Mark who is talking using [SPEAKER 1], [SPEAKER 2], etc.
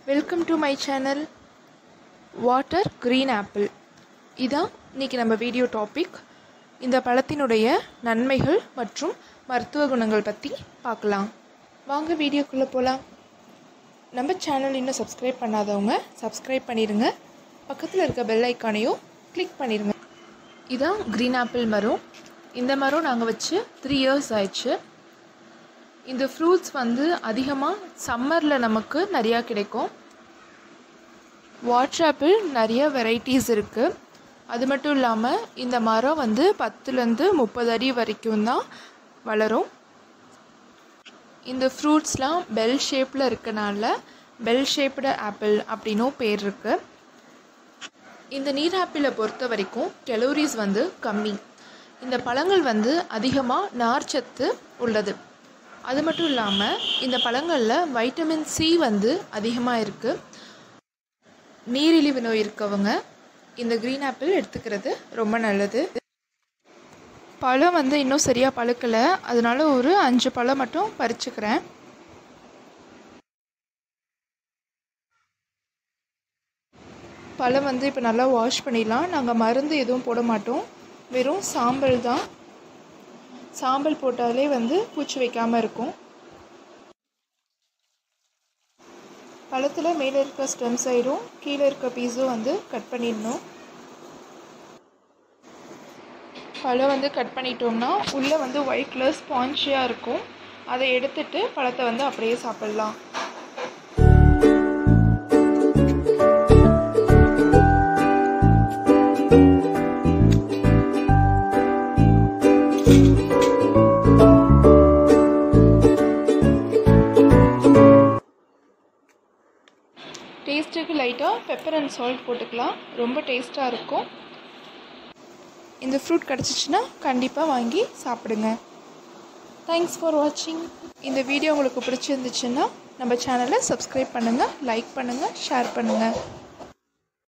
[SPEAKER 1] welcome to my channel water green apple இதான் இன்னைக்கு நம்ம வீடியோ டாபிக் இந்த பழத்தினுடைய நன்மைகள் மற்றும் மருத்துவ குணங்கள் பற்றி பார்க்கலாம் வாங்க வீடியோக்குள்ளே போகலாம் நம்ம சேனல் இன்னும் சப்ஸ்கிரைப் பண்ணாதவங்க சப்ஸ்கிரைப் பண்ணிடுங்க பக்கத்தில் இருக்க பெல் ஐக்கானையும் கிளிக் பண்ணிடுங்க இதான் க்ரீன் ஆப்பிள் மரம் இந்த மரம் நாங்கள் வச்சு த்ரீ இயர்ஸ் ஆயிடுச்சு இந்த ஃப்ரூட்ஸ் வந்து அதிகமாக சம்மரில் நமக்கு நிறையா கிடைக்கும் வாட்டர் ஆப்பிள் நிறைய வெரைட்டிஸ் இருக்குது அது மட்டும் இல்லாமல் இந்த மரம் வந்து பத்துலேருந்து முப்பது அடி வரைக்கும் தான் வளரும் இந்த ஃப்ரூட்ஸ்லாம் பெல் ஷேப்பில் இருக்கனால பெல் ஷேப்டு ஆப்பிள் அப்படின்னும் பேர் இருக்குது இந்த நீர் ஆப்பிளை பொறுத்த வரைக்கும் கெலோரிஸ் வந்து கம்மி இந்த பழங்கள் வந்து அதிகமாக நார்ச்சத்து உள்ளது அது மட்டும் இல்லாமல் இந்த பழங்களில் வைட்டமின் சி வந்து அதிகமாக இருக்குது நீரிழிவு நோய் இருக்கவங்க இந்த க்ரீன் ஆப்பிள் எடுத்துக்கிறது ரொம்ப நல்லது பழம் வந்து இன்னும் சரியாக பழுக்கலை அதனால ஒரு அஞ்சு பழம் மட்டும் பறிச்சுக்கிறேன் பழம் வந்து இப்போ நல்லா வாஷ் பண்ணிடலாம் நாங்கள் மருந்து எதுவும் போட மாட்டோம் வெறும் சாம்பல் தான் சாம்பல் போட்டாலே வந்து பூச்சி வைக்காமல் இருக்கும் பழத்தில் மேலே இருக்க ஸ்டெம் சைடும் கீழே இருக்க பீஸும் வந்து கட் பண்ணிடணும் பழம் வந்து கட் பண்ணிட்டோம்னா உள்ளே வந்து ஒயிட் கலர் ஸ்பான்ச்சியாக இருக்கும் அதை எடுத்துட்டு பழத்தை வந்து அப்படியே சாப்பிட்லாம் டேஸ்ட்டுக்கு லைட்டாக பெப்பர் அண்ட் சால்ட் போட்டுக்கலாம் ரொம்ப டேஸ்ட்டாக இருக்கும் இந்த ஃப்ரூட் கிடச்சிச்சின்னா கண்டிப்பாக வாங்கி சாப்பிடுங்க தேங்க்ஸ் ஃபார் வாட்சிங் இந்த வீடியோ உங்களுக்கு பிடிச்சிருந்துச்சுன்னா நம்ம சேனலை சப்ஸ்கிரைப் பண்ணுங்கள் லைக் பண்ணுங்கள் ஷேர் பண்ணுங்கள்